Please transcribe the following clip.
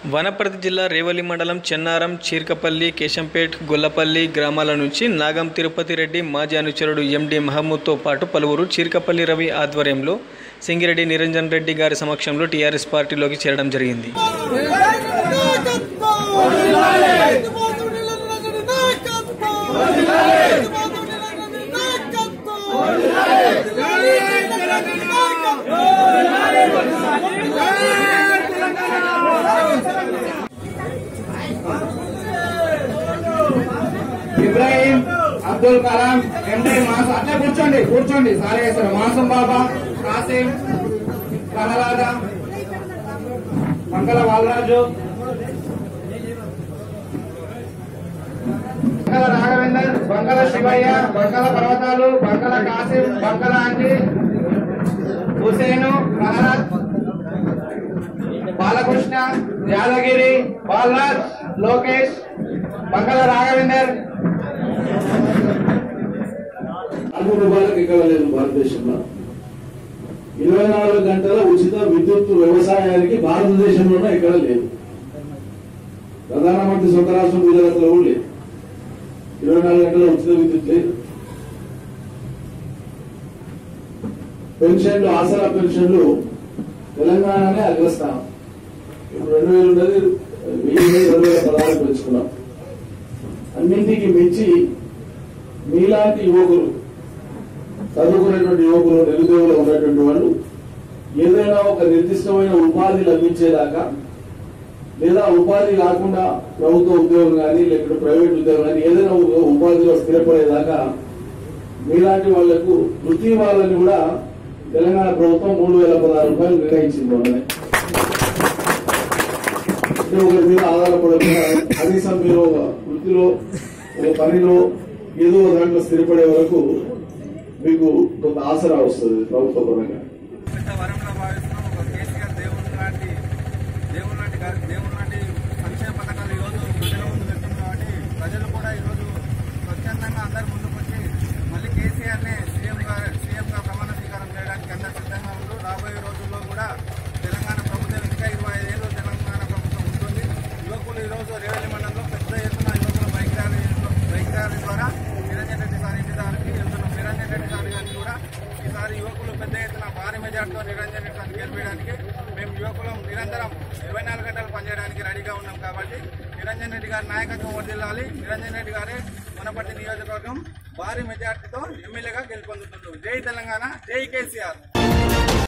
వనపర్తి జిల్లా రేవలి మండలం చెన్నారం చీర్కపల్లి కేశంపేట్ గొల్లపల్లి గ్రామాల నుంచి నాగం తిరుపతి రెడ్డి మాజీ అనుచరుడు ఎండి మహమూద్తో పాటు పలువురు చీర్కపల్లి రవి ఆధ్వర్యంలో సింగిరెడ్డి నిరంజన్ రెడ్డి గారి సమక్షంలో టీఆర్ఎస్ పార్టీలోకి చేరడం జరిగింది ఇబ్రాహీం అబ్దుల్ కలాం ఎండి మాసం అట్లా కూర్చోండి కూర్చోండి సారే చేస్తారు మాసం బాబా కాసిం ప్రహ్లాద మంగళ బాలరాజు బంకల రాఘవేందర్ బంకల శివయ్య బంకల పర్వతాలు బంకల కాసిం బంకల అంజి హుసేను ప్రహ్లాద్ బాలకృష్ణ యాదగిరి బాలరాజ్ లోకేష్ బంకల రాఘవేందర్ నాలుగు రూపాయలకు ఇక్కడ లేదు భారతదేశంలో ఇరవై నాలుగు గంటల ఉచిత విద్యుత్ వ్యవసాయానికి భారతదేశంలోనే ఇక్కడ లేదు ప్రధానమంత్రి సొంత రాష్ట్రం గుజరాత్ లో కూడా లేదు ఇరవై నాలుగు గంటల ఉచిత విద్యుత్ లేదు పెన్షన్లు ఆసరా పెన్షన్లు తెలంగాణనే అగ్రస్థానం ఇప్పుడు రెండు వేలు ఉన్నది వెయ్యి రెండు వేల పదహారు పెంచుకున్నాం అన్నింటికి మించి మీలాంటి యువకులు చదువుకునేటువంటి యువకులు నిరుద్యోగులు ఉన్నటువంటి వాళ్ళు ఏదైనా ఒక నిర్దిష్టమైన ఉపాధి లభించేదాకా లేదా ఉపాధి కాకుండా ప్రభుత్వ ఉద్యోగం కానీ లేకపోతే ప్రైవేట్ ఉద్యోగం కానీ ఏదైనా ఒక ఉపాధిలో స్థిరపడేదాకా మీలాంటి వాళ్లకు వృత్తి వాళ్ళని కూడా తెలంగాణ ప్రభుత్వం మూడు వేల పదహారు రూపాయలు నిర్ణయించింది మొన్ననే అంటే ఒకరి మీద ఆధారపడకుండా కనీసం మీరు ఒక వృత్తిలో ఒక పనిలో ఏదో ఒక దాంట్లో స్థిరపడే వరకు మీకు కొంత ఆసరా వస్తుంది ప్రభుత్వ పరంగా పెద్ద వరంగా భావిస్తున్నాం ఒక కేసీఆర్ దేవుడు లాంటి దేవుడు లాంటి గారి దేవుడు లాంటి సంక్షేమ పథకాలు ఈరోజు ప్రజల ముందు పెట్టింది కాబట్టి ప్రజలు కూడా ఈరోజు స్వచ్ఛందంగా అందరి ముందుకు వచ్చి మళ్ళీ కేసీఆర్నే సీఎంగా సీఎంగా ప్రమాణ స్వీకారం చేయడానికి అందరు సిద్ధంగా ఉన్నారు రాబోయే రోజుల్లో కూడా తెలంగాణ ప్రభుత్వం ఇంకా ఇరవై ఐదేళ్ళు తెలంగాణ ప్రభుత్వం ఉంటుంది యువకులు ఈరోజు రేవల్లి మండలంలో పెద్ద ఎత్తున యువకుల బైక్ ర్యాలీ బైక్ ర్యాలీ ద్వారా నిరంజన్ రెడ్డి సార్ ఇంటి దానికి వెళ్తున్నాం నిరంజన్ రెడ్డి సార్ గారిని కూడా ఈసారి యువకులు పెద్ద ఎత్తున భారీ మెజార్టీతో నిరంజన్ రెడ్డి సార్ని గెలిపించడానికి మేము యువకులం నిరంతరం ఇరవై నాలుగు గంటలు పనిచేయడానికి రెడీగా ఉన్నాం కాబట్టి నిరంజన్ రెడ్డి గారి నాయకత్వం వర్దిల్లాలి నిరంజన్ రెడ్డి గారే వనపర్తి నియోజకవర్గం భారీ మెజార్టీతో ఎమ్మెల్యేగా గెలుపొందుతుండ్రు జై తెలంగాణ జై కేసీఆర్